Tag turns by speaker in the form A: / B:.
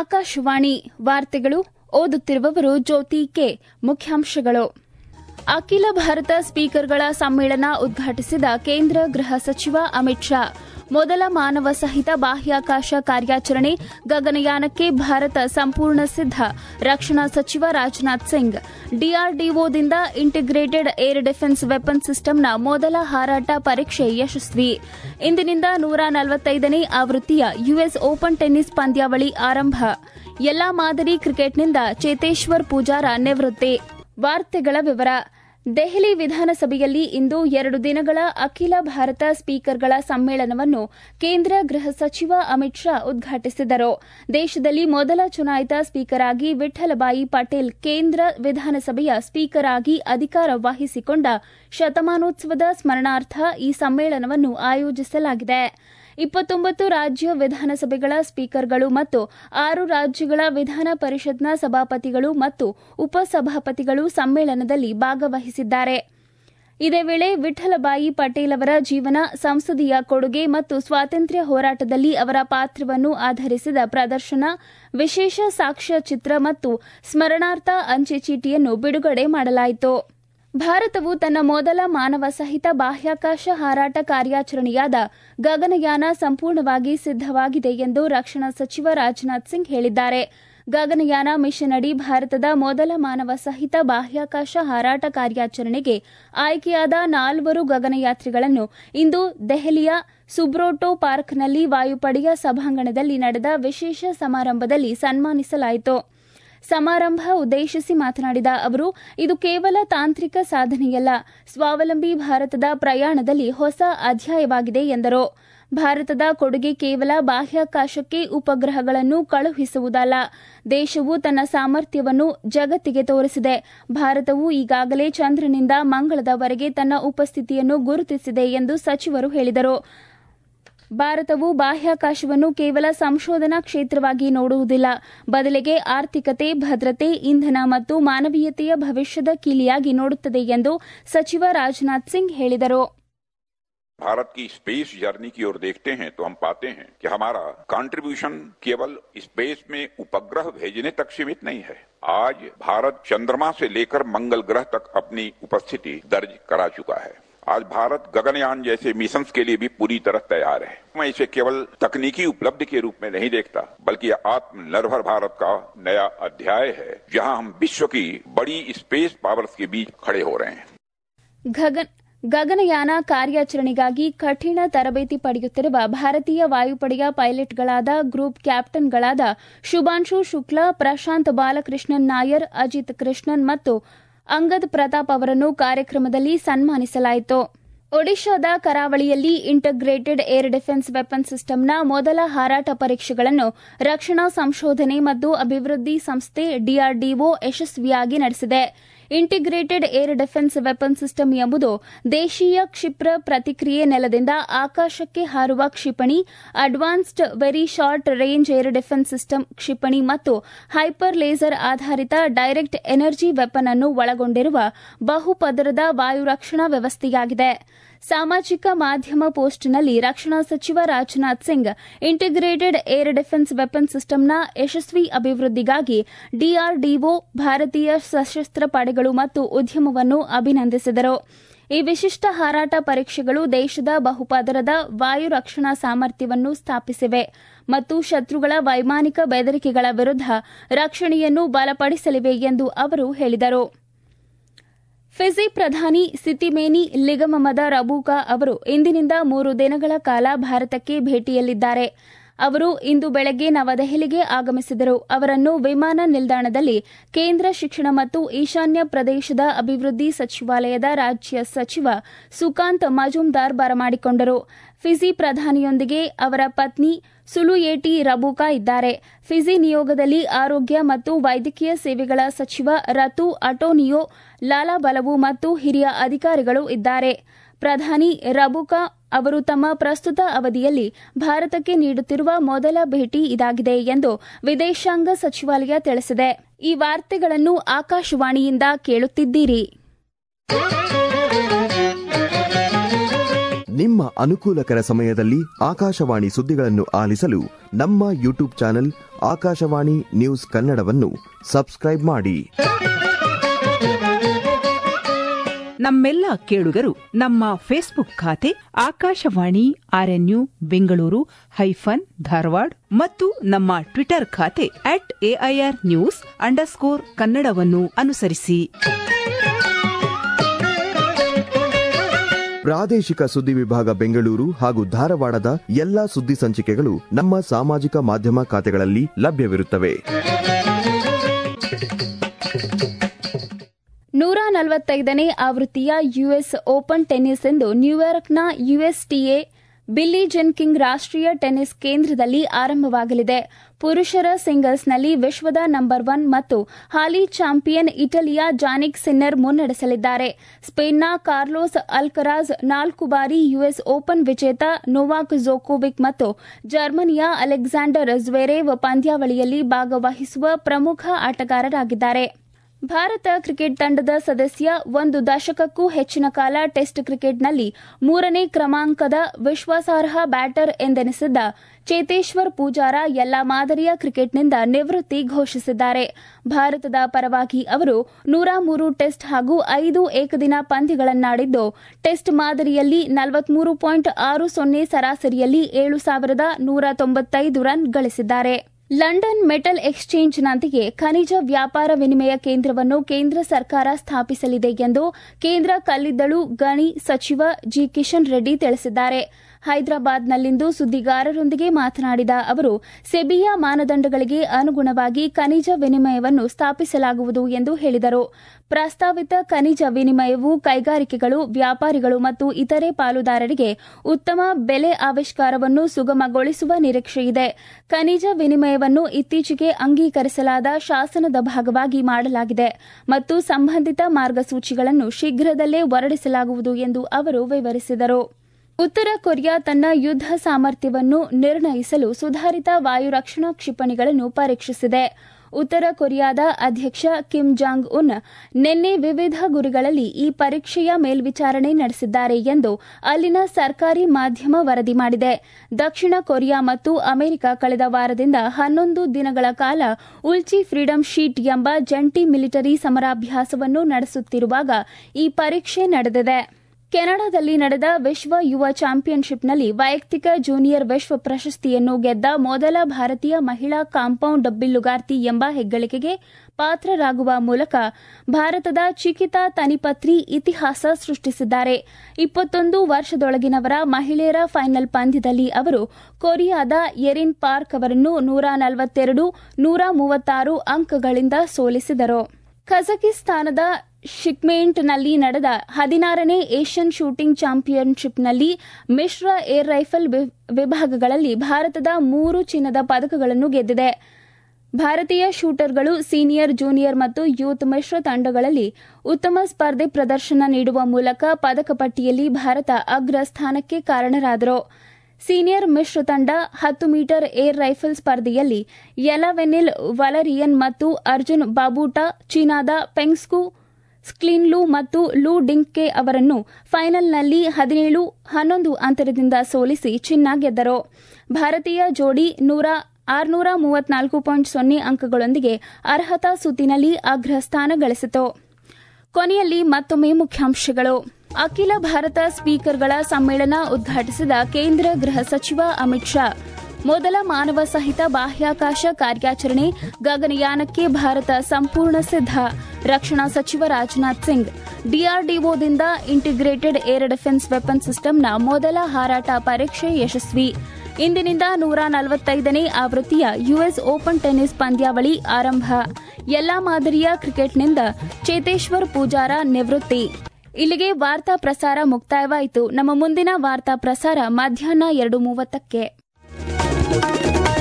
A: ಆಕಾಶವಾಣಿ ವಾರ್ತೆಗಳು ಓದುತ್ತಿರುವವರು ಜ್ಯೋತಿ ಕೆ ಮುಖ್ಯಾಂಶಗಳು ಅಖಿಲ ಭಾರತ ಸ್ಪೀಕರ್ಗಳ ಸಮ್ಮೇಳನ ಉದ್ಘಾಟಿಸಿದ ಕೇಂದ್ರ ಗೃಹ ಸಚಿವ ಅಮಿತ್ ಶಾ ಮೊದಲ ಮಾನವ ಸಹಿತ ಬಾಹ್ಯಾಕಾಶ ಕಾರ್ಯಾಚರಣೆ ಗಗನಯಾನಕ್ಕೆ ಭಾರತ ಸಂಪೂರ್ಣ ಸಿದ್ಧ ರಕ್ಷಣಾ ಸಚಿವ ರಾಜನಾಥ್ ಸಿಂಗ್ ಡಿಆರ್ಡಿಒದಿಂದ ಇಂಟಿಗ್ರೇಟೆಡ್ ಏರ್ ಡಿಫೆನ್ಸ್ ವೆಪನ್ ಸಿಸ್ಟಂನ ಮೊದಲ ಹಾರಾಟ ಪರೀಕ್ಷೆ ಯಶಸ್ವಿ ಇಂದಿನಿಂದ ನೂರ ನಲವತ್ತೈದನೇ ಆವೃತ್ತಿಯ ಯುಎಸ್ ಓಪನ್ ಟೆನ್ನಿಸ್ ಪಂದ್ಯಾವಳಿ ಆರಂಭ ಎಲ್ಲಾ ಮಾದರಿ ಕ್ರಿಕೆಟ್ನಿಂದ ಚೇತೇಶ್ವರ್ ಪೂಜಾರ ನಿವೃತ್ತಿ ವಾರ್ತೆಗಳ ವಿವರ ದೆಹಲಿ ವಿಧಾನಸಭೆಯಲ್ಲಿ ಇಂದು ಎರಡು ದಿನಗಳ ಅಖಿಲ ಭಾರತ ಸ್ಪೀಕರ್ಗಳ ಸಮ್ಮೇಳನವನ್ನು ಕೇಂದ್ರ ಗೃಹ ಸಚಿವ ಅಮಿತ್ ಶಾ ಉದ್ಘಾಟಿಸಿದರು ದೇಶದಲ್ಲಿ ಮೊದಲ ಚುನಾಯಿತ ಸ್ಪೀಕರ್ ಆಗಿ ವಿಠಲಬಾಯಿ ಪಟೇಲ್ ಕೇಂದ್ರ ವಿಧಾನಸಭೆಯ ಸ್ಪೀಕರ್ ಆಗಿ ಅಧಿಕಾರ ವಹಿಸಿಕೊಂಡ ಶತಮಾನೋತ್ಸವದ ಸ್ಮರಣಾರ್ಥ ಈ ಸಮ್ಮೇಳನವನ್ನು ಆಯೋಜಿಸಲಾಗಿದೆ ಇಪ್ಪತ್ತೊಂಬತ್ತು ರಾಜ್ಯ ವಿಧಾನಸಭೆಗಳ ಸ್ಪೀಕರ್ಗಳು ಮತ್ತು ಆರು ರಾಜ್ಯಗಳ ವಿಧಾನ ಪರಿಷತ್ನ ಸಭಾಪತಿಗಳು ಮತ್ತು ಉಪಸಭಾಪತಿಗಳು ಸಮ್ಮೇಳನದಲ್ಲಿ ಭಾಗವಹಿಸಿದ್ದಾರೆ ಇದೇ ವೇಳೆ ವಿಠಲಬಾಯಿ ಪಟೇಲ್ ಅವರ ಜೀವನ ಸಂಸದೀಯ ಕೊಡುಗೆ ಮತ್ತು ಸ್ವಾತಂತ್ರ್ಯ ಹೋರಾಟದಲ್ಲಿ ಅವರ ಪಾತ್ರವನ್ನು ಆಧರಿಸಿದ ಪ್ರದರ್ಶನ ವಿಶೇಷ ಸಾಕ್ಷ್ಯಚಿತ್ರ ಮತ್ತು ಸ್ಮರಣಾರ್ಥ ಅಂಚೆ ಚೀಟಿಯನ್ನು ಬಿಡುಗಡೆ ಮಾಡಲಾಯಿತು ಭಾರತವು ತನ್ನ ಮೊದಲ ಮಾನವ ಸಹಿತ ಬಾಹ್ಯಾಕಾಶ ಹಾರಾಟ ಕಾರ್ಯಾಚರಣೆಯಾದ ಗಗನಯಾನ ಸಂಪೂರ್ಣವಾಗಿ ಸಿದ್ದವಾಗಿದೆ ಎಂದು ರಕ್ಷಣಾ ಸಚಿವ ರಾಜನಾಥ್ ಸಿಂಗ್ ಹೇಳಿದ್ದಾರೆ ಗಗನಯಾನ ಮಿಷನ್ ಅಡಿ ಭಾರತದ ಮೊದಲ ಮಾನವ ಸಹಿತ ಬಾಹ್ಯಾಕಾಶ ಹಾರಾಟ ಕಾರ್ಯಾಚರಣೆಗೆ ಆಯ್ಕೆಯಾದ ನಾಲ್ವರು ಗಗನಯಾತ್ರಿಗಳನ್ನು ಇಂದು ದೆಹಲಿಯ ಸುಬ್ರೋಟೋ ಪಾರ್ಕ್ನಲ್ಲಿ ವಾಯುಪಡೆಯ ಸಭಾಂಗಣದಲ್ಲಿ ನಡೆದ ವಿಶೇಷ ಸಮಾರಂಭದಲ್ಲಿ ಸನ್ಮಾನಿಸಲಾಯಿತು ಸಮಾರಂಭ ಉದ್ದೇಶಿಸಿ ಮಾತನಾಡಿದ ಅವರು ಇದು ಕೇವಲ ತಾಂತ್ರಿಕ ಸಾಧನೆಯಲ್ಲ ಸ್ವಾವಲಂಬಿ ಭಾರತದ ಪ್ರಯಾಣದಲ್ಲಿ ಹೊಸ ಅಧ್ಯಾಯವಾಗಿದೆ ಎಂದರು ಭಾರತದ ಕೊಡುಗೆ ಕೇವಲ ಬಾಹ್ಯಾಕಾಶಕ್ಕೆ ಉಪಗ್ರಹಗಳನ್ನು ಕಳುಹಿಸುವುದಲ್ಲ ದೇಶವು ತನ್ನ ಸಾಮರ್ಥ್ಯವನ್ನು ಜಗತ್ತಿಗೆ ತೋರಿಸಿದೆ ಭಾರತವು ಈಗಾಗಲೇ ಚಂದ್ರನಿಂದ ಮಂಗಳದವರೆಗೆ ತನ್ನ ಉಪಸ್ಥಿತಿಯನ್ನು ಗುರುತಿಸಿದೆ ಎಂದು ಸಚಿವರು ಹೇಳಿದರು ಭಾರತವು ಬಾಹ್ಯಾಕಾಶವನ್ನು ಕೇವಲ ಸಂಶೋಧನಾ ಕ್ಷೇತ್ರವಾಗಿ ನೋಡುವುದಿಲ್ಲ ಬದಲಿಗೆ ಆರ್ಥಿಕತೆ ಭದ್ರತೆ ಇಂಧನ ಮತ್ತು ಮಾನವೀಯತೆಯ ಭವಿಷ್ಯದ ಕೀಲಿಯಾಗಿ ನೋಡುತ್ತದೆ ಎಂದು ಸಚಿವ ರಾಜನಾಥ್ ಸಿಂಗ್ ಹೇಳಿದರು
B: भारत की स्पेस जर्नी की ओर देखते हैं तो हम पाते हैं कि हमारा कंट्रीब्यूशन केवल स्पेस में उपग्रह भेजने तक सीमित नहीं है आज भारत चंद्रमा से लेकर मंगल ग्रह तक अपनी उपस्थिति दर्ज करा चुका है आज भारत गगनयान जैसे मिशन के लिए भी पूरी तरह तैयार है मैं इसे केवल तकनीकी उपलब्धि के रूप में नहीं देखता बल्कि आत्मनिर्भर भारत का नया अध्याय है जहां हम विश्व की बड़ी स्पेस पावर्स के बीच खड़े हो रहे हैं
A: ಗಗನಯಾನ ಕಾರ್ಯಾಚರಣೆಗಾಗಿ ಕಠಿಣ ತರಬೇತಿ ಪಡೆಯುತ್ತಿರುವ ಭಾರತೀಯ ವಾಯುಪಡೆಯ ಪೈಲಟ್ಗಳಾದ ಗ್ರೂಪ್ ಕ್ಯಾಪ್ಟನ್ಗಳಾದ ಶುಭಾಂಶು ಶುಕ್ಲಾ ಪ್ರಶಾಂತ್ ಬಾಲಕೃಷ್ಣನ್ ನಾಯರ್ ಅಜಿತ್ ಕೃಷ್ಣನ್ ಮತ್ತು ಅಂಗದ್ ಪ್ರತಾಪ್ ಅವರನ್ನು ಕಾರ್ಯಕ್ರಮದಲ್ಲಿ ಸನ್ಮಾನಿಸಲಾಯಿತು ಒಡಿಶಾದ ಕರಾವಳಿಯಲ್ಲಿ ಇಂಟಗ್ರೇಟೆಡ್ ಏರ್ ಡಿಫೆನ್ಸ್ ವೆಪನ್ ಸಿಸ್ಟಂನ ಮೊದಲ ಹಾರಾಟ ಪರೀಕ್ಷೆಗಳನ್ನು ರಕ್ಷಣಾ ಸಂಶೋಧನೆ ಮತ್ತು ಅಭಿವೃದ್ಧಿ ಸಂಸ್ಥೆ ಡಿಆರ್ಡಿಒ ಯಶಸ್ವಿಯಾಗಿ ನಡೆಸಿದೆ integrated air defence weapon system ಎಂಬುದು ದೇಶೀಯ ಕ್ಷಿಪ್ರ ಪ್ರತಿಕ್ರಿಯೆ ನೆಲದಿಂದ ಆಕಾಶಕ್ಕೆ ಹಾರುವ ಕ್ಷಿಪಣಿ advanced very short range air defence system ಕ್ಷಿಪಣಿ ಮತ್ತು ಹೈಪರ್ ಲೇಸರ್ ಆಧಾರಿತ ಡೈರೆಕ್ಟ್ ಎನರ್ಜಿ ವೆಪನ್ ಅನ್ನು ಒಳಗೊಂಡಿರುವ ಬಹುಪದರದ ವಾಯು ರಕ್ಷಣಾ ವ್ಯವಸ್ಥೆಯಾಗಿದೆ ಸಾಮಾಜಿಕ ಮಾಧ್ಯಮ ಪೋಸ್ಟ್ನಲ್ಲಿ ರಕ್ಷಣಾ ಸಚಿವ Rajnath Singh integrated air defence weapon ಸಿಸ್ಟಂನ ಯಶಸ್ವಿ ಅಭಿವೃದ್ಧಿಗಾಗಿ ಡಿಆರ್ಡಿಒ ಭಾರತೀಯ ಸಶಸ್ತ್ರ ಪಡೆಗಳು ಮತ್ತು ಉದ್ಯಮವನ್ನು ಅಭಿನಂದಿಸಿದರು ಈ ವಿಶಿಷ್ಟ ಹಾರಾಟ ಪರೀಕ್ಷೆಗಳು ದೇಶದ ಬಹುಪದರದ ವಾಯು ರಕ್ಷಣಾ ಸಾಮರ್ಥ್ಯವನ್ನು ಸ್ಥಾಪಿಸಿವೆ ಮತ್ತು ಶತ್ರುಗಳ ವೈಮಾನಿಕ ಬೆದರಿಕೆಗಳ ವಿರುದ್ಧ ರಕ್ಷಣೆಯನ್ನು ಬಲಪಡಿಸಲಿವೆ ಎಂದು ಅವರು ಹೇಳಿದರು ಫಿಜಿ ಪ್ರಧಾನಿ ಸಿತಿಮೇನಿ ಲಿಗಮಮದ ರಬೂಕಾ ಅವರು ಇಂದಿನಿಂದ ಮೂರು ದಿನಗಳ ಕಾಲ ಭಾರತಕ್ಕೆ ಭೇಟಿಯಲ್ಲಿದ್ದಾರೆ ಅವರು ಇಂದು ಬೆಳಗ್ಗೆ ನವದೆಹಲಿಗೆ ಆಗಮಿಸಿದರು ಅವರನ್ನು ವಿಮಾನ ನಿಲ್ದಾಣದಲ್ಲಿ ಕೇಂದ್ರ ಶಿಕ್ಷಣ ಮತ್ತು ಈಶಾನ್ಯ ಪ್ರದೇಶದ ಅಭಿವೃದ್ಧಿ ಸಚಿವಾಲಯದ ರಾಜ್ಯ ಸಚಿವ ಸುಕಾಂತ್ ಮಜುಮ್ದಾರ್ ಬರಮಾಡಿಕೊಂಡರು ಫಿಜಿ ಪ್ರಧಾನಿಯೊಂದಿಗೆ ಅವರ ಪತ್ನಿ ಸುಲುಯೇಟಿ ರಬೂಕಾ ಇದ್ದಾರೆ ಫಿಜಿ ನಿಯೋಗದಲ್ಲಿ ಆರೋಗ್ಯ ಮತ್ತು ವೈದ್ಯಕೀಯ ಸೇವೆಗಳ ಸಚಿವ ರತು ಅಟೋನಿಯೋ ಲಾಲಾಬಲವು ಮತ್ತು ಹಿರಿಯ ಅಧಿಕಾರಿಗಳು ಇದ್ದಾರೆ ಪ್ರಧಾನಿ ರಬುಕಾ ಅವರು ತಮ್ಮ ಪ್ರಸ್ತುತ ಅವಧಿಯಲ್ಲಿ ಭಾರತಕ್ಕೆ ನೀಡುತ್ತಿರುವ ಮೊದಲ ಭೇಟಿ ಇದಾಗಿದೆ ಎಂದು ವಿದೇಶಾಂಗ ಸಚಿವಾಲಯ ತಿಳಿಸಿದೆ ಈ ವಾರ್ತೆಗಳನ್ನು ಆಕಾಶವಾಣಿಯಿಂದ ಕೇಳುತ್ತಿದ್ದೀರಿ
C: ನಿಮ್ಮ ಅನುಕೂಲಕರ ಸಮಯದಲ್ಲಿ ಆಕಾಶವಾಣಿ ಸುದ್ದಿಗಳನ್ನು ಆಲಿಸಲು ನಮ್ಮ ಯೂಟ್ಯೂಬ್ ಚಾನೆಲ್ ಆಕಾಶವಾಣಿ ನ್ಯೂಸ್ ಕನ್ನಡವನ್ನು ಸಬ್ಸ್ಕ್ರೈಬ್ ಮಾಡಿ
D: ನಮ್ಮೆಲ್ಲ ಕೇಳುಗರು ನಮ್ಮ ಫೇಸ್ಬುಕ್ ಖಾತೆ ಆಕಾಶವಾಣಿ ಆರ್ಎನ್ಯು ಬೆಂಗಳೂರು ಹೈಫನ್ ಧಾರವಾಡ ಮತ್ತು ನಮ್ಮ ಟ್ವಿಟರ್ ಖಾತೆ ಅಟ್ ಎಐಆರ್ ನ್ಯೂಸ್ ಅಂಡರ್ಸ್ಕೋರ್ ಕನ್ನಡವನ್ನು ಅನುಸರಿಸಿ
C: ಪ್ರಾದೇಶಿಕ ಸುದ್ದಿ ವಿಭಾಗ ಬೆಂಗಳೂರು ಹಾಗೂ ಧಾರವಾಡದ ಎಲ್ಲಾ ಸುದ್ದಿ ಸಂಚಿಕೆಗಳು ನಮ್ಮ ಸಾಮಾಜಿಕ ಮಾಧ್ಯಮ ಖಾತೆಗಳಲ್ಲಿ ಲಭ್ಯವಿರುತ್ತವೆ
A: ನೂರ ನಲವತ್ತೈದನೇ ಆವೃತ್ತಿಯ ಯುಎಸ್ ಓಪನ್ ಟೆನ್ನಿಸ್ ಎಂದು ನ್ಯೂಯಾರ್ಕ್ನ ಯುಎಸ್ಟಿಎ ಬಿಲ್ಲಿ ಜೆನ್ಕಿಂಗ್ ರಾಷ್ಟೀಯ ಟೆನ್ನಿಸ್ ಕೇಂದ್ರದಲ್ಲಿ ಆರಂಭವಾಗಲಿದೆ ಪುರುಷರ ಸಿಂಗಲ್ಸ್ನಲ್ಲಿ ವಿಶ್ವದ ನಂಬರ್ ಒನ್ ಮತ್ತು ಹಾಲಿ ಚಾಂಪಿಯನ್ ಇಟಲಿಯ ಜಾನಿಕ್ ಸಿನ್ನರ್ ಮುನ್ನಡೆಸಲಿದ್ದಾರೆ ಸ್ಪೇನ್ನ ಕಾರ್ಲೋಸ್ ಅಲ್ಕರಾಜ್ ನಾಲ್ಕು ಬಾರಿ ಯುಎಸ್ ಓಪನ್ ವಿಜೇತ ನೋವಾಕ್ ಜೋಕೋವಿಕ್ ಮತ್ತು ಜರ್ಮನಿಯ ಅಲೆಕ್ಸಾಂಡರ್ ಜ್ವೆರೇವ್ ಪಂದ್ಯಾವಳಿಯಲ್ಲಿ ಭಾಗವಹಿಸುವ ಪ್ರಮುಖ ಆಟಗಾರರಾಗಿದ್ದಾರೆ ಭಾರತ ಕ್ರಿಕೆಟ್ ತಂಡದ ಸದಸ್ಯ ಒಂದು ದಶಕಕ್ಕೂ ಹೆಚ್ಚಿನ ಕಾಲ ಟೆಸ್ಟ್ ಕ್ರಿಕೆಟ್ನಲ್ಲಿ ಮೂರನೇ ಕ್ರಮಾಂಕದ ವಿಶ್ವಾಸಾರ್ಹ ಬ್ಯಾಟರ್ ಎಂದೆನಿಸಿದ್ದ ಚೇತೇಶ್ವರ್ ಪೂಜಾರ ಎಲ್ಲಾ ಮಾದರಿಯ ಕ್ರಿಕೆಟ್ನಿಂದ ನಿವೃತ್ತಿ ಘೋಷಿಸಿದ್ದಾರೆ ಭಾರತದ ಪರವಾಗಿ ಅವರು ನೂರ ಮೂರು ಟೆಸ್ಟ್ ಹಾಗೂ ಐದು ಏಕದಿನ ಪಂದ್ಯಗಳನ್ನಾಡಿದ್ದು ಟೆಸ್ಟ್ ಮಾದರಿಯಲ್ಲಿ ನಲವತ್ಮೂರು ಪಾಯಿಂಟ್ ಆರು ಸೊನ್ನೆ ಸರಾಸರಿಯಲ್ಲಿ ಏಳು ಸಾವಿರದ ನೂರ ತೊಂಬತ್ತೈದು ರನ್ ಗಳಿಸಿದ್ದಾರೆ ಲಂಡನ್ ಮೆಟಲ್ ಎಕ್ಸ್ಚೇಂಜ್ನೊಂದಿಗೆ ಖನಿಜ ವ್ಯಾಪಾರ ವಿನಿಮಯ ಕೇಂದ್ರವನ್ನು ಕೇಂದ್ರ ಸರ್ಕಾರ ಸ್ಥಾಪಿಸಲಿದೆ ಎಂದು ಕೇಂದ್ರ ಕಲ್ಲಿದ್ದಲು ಗಣಿ ಸಚಿವ ಜಿ ಕಿಶನ್ ರೆಡ್ಡಿ ತಿಳಿಸಿದ್ದಾರೆ ಹೈದರಾಬಾದ್ನಲ್ಲಿಂದು ಸುದ್ದಿಗಾರರೊಂದಿಗೆ ಮಾತನಾಡಿದ ಅವರು ಸೆಬಿಯ ಮಾನದಂಡಗಳಿಗೆ ಅನುಗುಣವಾಗಿ ಖನಿಜ ವಿನಿಮಯವನ್ನು ಸ್ಥಾಪಿಸಲಾಗುವುದು ಎಂದು ಹೇಳಿದರು ಪ್ರಸ್ತಾವಿತ ಖನಿಜ ವಿನಿಮಯವು ಕೈಗಾರಿಕೆಗಳು ವ್ಯಾಪಾರಿಗಳು ಮತ್ತು ಇತರೆ ಪಾಲುದಾರರಿಗೆ ಉತ್ತಮ ಬೆಲೆ ಆವಿಷ್ಕಾರವನ್ನು ಸುಗಮಗೊಳಿಸುವ ನಿರೀಕ್ಷೆಯಿದೆ ಖನಿಜ ವಿನಿಮಯವನ್ನು ಇತ್ತೀಚೆಗೆ ಅಂಗೀಕರಿಸಲಾದ ಶಾಸನದ ಭಾಗವಾಗಿ ಮಾಡಲಾಗಿದೆ ಮತ್ತು ಸಂಬಂಧಿತ ಮಾರ್ಗಸೂಚಿಗಳನ್ನು ಶೀಘ್ರದಲ್ಲೇ ಹೊರಡಿಸಲಾಗುವುದು ಎಂದು ಅವರು ವಿವರಿಸಿದರು ಉತ್ತರ ಕೊರಿಯಾ ತನ್ನ ಯುದ್ಧ ಸಾಮರ್ಥ್ಯವನ್ನು ನಿರ್ಣಯಿಸಲು ಸುಧಾರಿತ ವಾಯುರಕ್ಷಣಾ ಕ್ಷಿಪಣಿಗಳನ್ನು ಪರೀಕ್ಷಿಸಿದೆ ಉತ್ತರ ಕೊರಿಯಾದ ಅಧ್ಯಕ್ಷ ಕಿಮ್ ಜಾಂಗ್ ಉನ್ ನಿನ್ನೆ ವಿವಿಧ ಗುರಿಗಳಲ್ಲಿ ಈ ಪರೀಕ್ಷೆಯ ಮೇಲ್ವಿಚಾರಣೆ ನಡೆಸಿದ್ದಾರೆ ಎಂದು ಅಲ್ಲಿನ ಸರ್ಕಾರಿ ಮಾಧ್ಯಮ ವರದಿ ಮಾಡಿದೆ ದಕ್ಷಿಣ ಕೊರಿಯಾ ಮತ್ತು ಅಮೆರಿಕ ಕಳೆದ ವಾರದಿಂದ ಹನ್ನೊಂದು ದಿನಗಳ ಕಾಲ ಉಲ್ಚಿ ಫ್ರೀಡಂ ಶೀಟ್ ಎಂಬ ಜಂಟಿ ಮಿಲಿಟರಿ ಸಮರಾಭ್ಯಾಸವನ್ನು ನಡೆಸುತ್ತಿರುವಾಗ ಈ ಪರೀಕ್ಷೆ ನಡೆದಿದೆ ಕೆನಡಾದಲ್ಲಿ ನಡೆದ ವಿಶ್ವ ಯುವ ಚಾಂಪಿಯನ್ಶಿಪ್ನಲ್ಲಿ ವೈಯಕ್ತಿಕ ಜೂನಿಯರ್ ವಿಶ್ವ ಪ್ರಶಸ್ತಿಯನ್ನು ಗೆದ್ದ ಮೊದಲ ಭಾರತೀಯ ಮಹಿಳಾ ಕಾಂಪೌಂಡ್ ಬಿಲ್ಲುಗಾರ್ತಿ ಎಂಬ ಹೆಗ್ಗಳಿಕೆಗೆ ಪಾತ್ರರಾಗುವ ಮೂಲಕ ಭಾರತದ ಚಿಕಿತಾ ತನಿಪತ್ರಿ ಇತಿಹಾಸ ಸೃಷ್ಟಿಸಿದ್ದಾರೆ ಇಪ್ಪತ್ತೊಂದು ವರ್ಷದೊಳಗಿನವರ ಮಹಿಳೆಯರ ಫೈನಲ್ ಪಂದ್ಯದಲ್ಲಿ ಅವರು ಕೊರಿಯಾದ ಎರಿನ್ ಪಾರ್ಕ್ ಅವರನ್ನು ನೂರ ನಲವತ್ತೆರಡು ನೂರ ಮೂವತ್ತಾರು ಅಂಕಗಳಿಂದ ಸೋಲಿಸಿದರು ಕಜಕಿಸ್ತಾನದ ಶಿಕ್ಮೇಂಟ್ನಲ್ಲಿ ನಡೆದ ಹದಿನಾರನೇ ಏಷ್ಯನ್ ಶೂಟಿಂಗ್ ಚಾಂಪಿಯನ್ಶಿಪ್ನಲ್ಲಿ ಮಿಶ್ರ ಏರ್ ರೈಫಲ್ ವಿಭಾಗಗಳಲ್ಲಿ ಭಾರತದ ಮೂರು ಚಿನ್ನದ ಪದಕಗಳನ್ನು ಗೆದ್ದಿದೆ ಭಾರತೀಯ ಶೂಟರ್ಗಳು ಸೀನಿಯರ್ ಜೂನಿಯರ್ ಮತ್ತು ಯೂತ್ ಮಿಶ್ರ ತಂಡಗಳಲ್ಲಿ ಉತ್ತಮ ಸ್ಪರ್ಧೆ ಪ್ರದರ್ಶನ ನೀಡುವ ಮೂಲಕ ಪದಕ ಪಟ್ಟಿಯಲ್ಲಿ ಭಾರತ ಅಗ್ರ ಸ್ಥಾನಕ್ಕೆ ಕಾರಣರಾದರು ಸೀನಿಯರ್ ಮಿಶ್ರ ತಂಡ ಹತ್ತು ಮೀಟರ್ ಏರ್ ರೈಫಲ್ ಸ್ಪರ್ಧೆಯಲ್ಲಿ ಯಲವೆನಿಲ್ ವಲರಿಯನ್ ಮತ್ತು ಅರ್ಜುನ್ ಬಾಬೂಟಾ ಚೀನಾದ ಪೆಂಗ್ಸ್ಕು ಸ್ಕ್ಲಿನ್ಲು ಮತ್ತು ಲೂ ಡಿಂಗ್ಗೆ ಅವರನ್ನು ಫೈನಲ್ನಲ್ಲಿ ಹದಿನೇಳು ಹನ್ನೊಂದು ಅಂತರದಿಂದ ಸೋಲಿಸಿ ಚಿನ್ನ ಗೆದ್ದರು ಭಾರತೀಯ ಜೋಡಿ ನೂರ ಆರುನೂರ ಮೂವತ್ನಾಲ್ಕು ಪಾಯಿಂಟ್ ಸೊನ್ನೆ ಅಂಕಗಳೊಂದಿಗೆ ಅರ್ಹತಾ ಸುತ್ತಿನಲ್ಲಿ ಅಗ್ರ ಸ್ಥಾನ ಗಳಿಸಿತು ಕೊನೆಯಲ್ಲಿ ಮತ್ತೊಮ್ಮೆ ಮುಖ್ಯಾಂಶಗಳು ಅಖಿಲ ಭಾರತ ಸ್ಪೀಕರ್ಗಳ ಸಮ್ಮೇಳನ ಉದ್ಘಾಟಿಸಿದ ಕೇಂದ್ರ ಗೃಹ ಸಚಿವ ಅಮಿತ್ ಶಾ ಮೊದಲ ಮಾನವ ಸಹಿತ ಬಾಹ್ಯಾಕಾಶ ಕಾರ್ಯಾಚರಣೆ ಗಗನಯಾನಕ್ಕೆ ಭಾರತ ಸಂಪೂರ್ಣ ಸಿದ್ಧ ರಕ್ಷಣಾ ಸಚಿವ ರಾಜನಾಥ್ ಸಿಂಗ್ ಡಿಆರ್ಡಿಒದಿಂದ ಇಂಟಿಗ್ರೇಟೆಡ್ ಏರ್ ಡಿಫೆನ್ಸ್ ವೆಪನ್ ಸಿಸ್ಟಂನ ಮೊದಲ ಹಾರಾಟ ಪರೀಕ್ಷೆ ಯಶಸ್ವಿ ಇಂದಿನಿಂದ ನೂರ ನಲವತ್ತೈದನೇ ಆವೃತ್ತಿಯ ಯುಎಸ್ ಓಪನ್ ಟೆನ್ನಿಸ್ ಪಂದ್ಯಾವಳಿ ಆರಂಭ ಎಲ್ಲಾ ಮಾದರಿಯ ಕ್ರಿಕೆಟ್ನಿಂದ ಚೇತೇಶ್ವರ್ ಪೂಜಾರ ನಿವೃತ್ತಿ ಇಲ್ಲಿಗೆ ವಾರ್ತಾ ಪ್ರಸಾರ ಮುಕ್ತಾಯವಾಯಿತು ನಮ್ಮ ಮುಂದಿನ ವಾರ್ತಾ ಪ್ರಸಾರ ಮಧ್ಯಾಹ್ನ ಎರಡು ಮೂವತ್ತಕ್ಕೆ